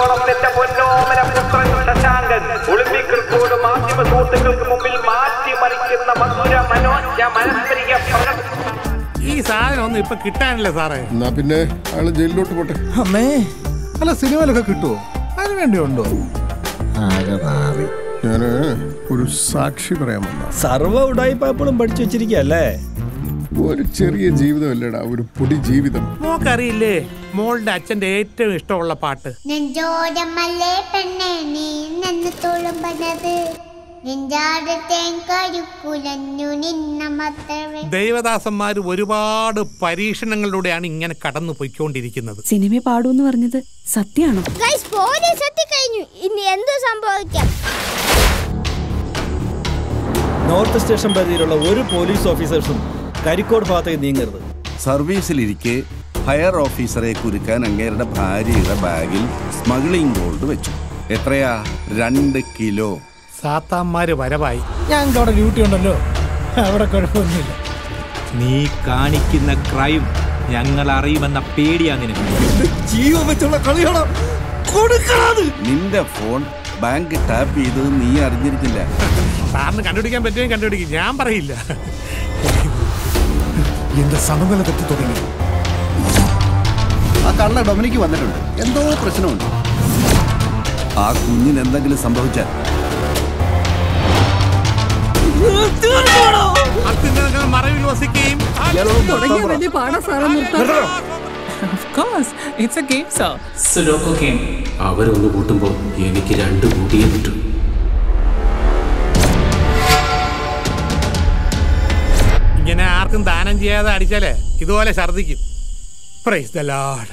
കുന്നോളം എന്റെ പൊന്നോമന പുത്രൻ ശശാങ്കൻ ഒളിമ്പിക് റെക്കോർഡ് മാധ്യമ സുഹൃത്തുക്കൾക്ക് മുമ്പിൽ മാറ്റിമറിക്കുന്ന മധുര മനോജ മനസ്കരിക പ്രകടനം ഈ സാധനം ഒന്നും ഇപ്പൊ കിട്ടാനില്ല സാറേ എന്നാ പിന്നെ അയാള് ജയിലിലോട്ട് പോട്ടെ അമ്മേ അല്ല സിനിമയിലൊക്കെ കിട്ടുമോ അതിന് വേണ്ടി ഉണ്ടോ ആകെ മാറി ഞാന് ഒരു സാക്ഷി പറയാൻ വന്ന സർവ്വ ഉടായ്പാപ്പളും പഠിച്ചു വെച്ചിരിക്കല്ലേ ഒരു ചെറിയ ജീവിതമല്ലേടാ ഒരു പൊടി ജീവിതം മോക്കറിയില്ലേ മോളുടെ അച്ഛന്റെ ഏറ്റവും ഇഷ്ടമുള്ള പാട്ട് നെഞ്ചോരമല്ലേ പെണ്ണെ നീ നിന്ന് തുളുമ്പനത് നെഞ്ചാടത്തേൻ കരുക്കുലഞ്ഞു നിന്ന മാത്രമേ ദൈവദാസന്മാർ ഒരുപാട് പരീക്ഷണങ്ങളിലൂടെയാണ് ഇങ്ങനെ കടന്നു പോയിക്കൊണ്ടിരിക്കുന്നത് സിനിമ പാടൂന്ന് പറഞ്ഞത് സത്യാണോ ഗൈസ് പോലീസ് എത്തിക്കഴിഞ്ഞു ഇനി എന്ത് സംഭവിക്കാം നോർത്ത് സ്റ്റേഷൻ പരിധിയിലുള്ള ഒരു പോലീസ് ഓഫീസേഴ്സും കരിക്കോട് ഭാഗത്തേക്ക് നീങ്ങരുത് സർവീസിലിരിക്കെ ഫയർ ഓഫീസറെ കുരുക്കാൻ അങ്ങേരുടെ ഭാര്യയുടെ ബാഗിൽ സ്മഗ്ലിംഗ് ഗോൾഡ് വെച്ചു എത്രയാ രണ്ട് കിലോ സാത്താന്മാര് വരവായി ഞങ്ങൾക്ക് അവിടെ ഡ്യൂട്ടി ഉണ്ടല്ലോ അവിടെ കുഴപ്പമൊന്നുമില്ല നീ കാണിക്കുന്ന ക്രൈം ഞങ്ങൾ അറിയുമെന്ന പേടിയാ നിനക്ക് ജീവൻ വെച്ചുള്ള കളിയാണോ കൊടുക്കണത് നിന്റെ ഫോൺ ബാങ്ക് ടാപ്പ് ചെയ്തത് നീ അറിഞ്ഞിരുന്നില്ല സാറിന് കണ്ടുപിടിക്കാൻ പറ്റുമെങ്കിൽ കണ്ടുപിടിക്കും ഞാൻ പറയില്ല എന്റെ സമനില തെറ്റി തുടങ്ങി ആ കള്ള ഡൊമിനിക്ക് വന്നിട്ടുണ്ട് എന്തോ പ്രശ്നമുണ്ട് ആ കുഞ്ഞിന് എന്തെങ്കിലും സംഭവിച്ചാൽ അത്യുന്നതങ്ങൾ മറവിൽ വസിക്കുകയും സുഡോക്കോ ഗെയിം അവരൊന്ന് കൂട്ടുമ്പോൾ എനിക്ക് രണ്ട് കൂട്ടിയേ പറ്റൂ ഇങ്ങനെ ആർക്കും ദാനം ചെയ്യാതെ അടിച്ചാലേ ഇതുപോലെ ഛർദിക്കും പ്രൈസ് ദ ലോർഡ്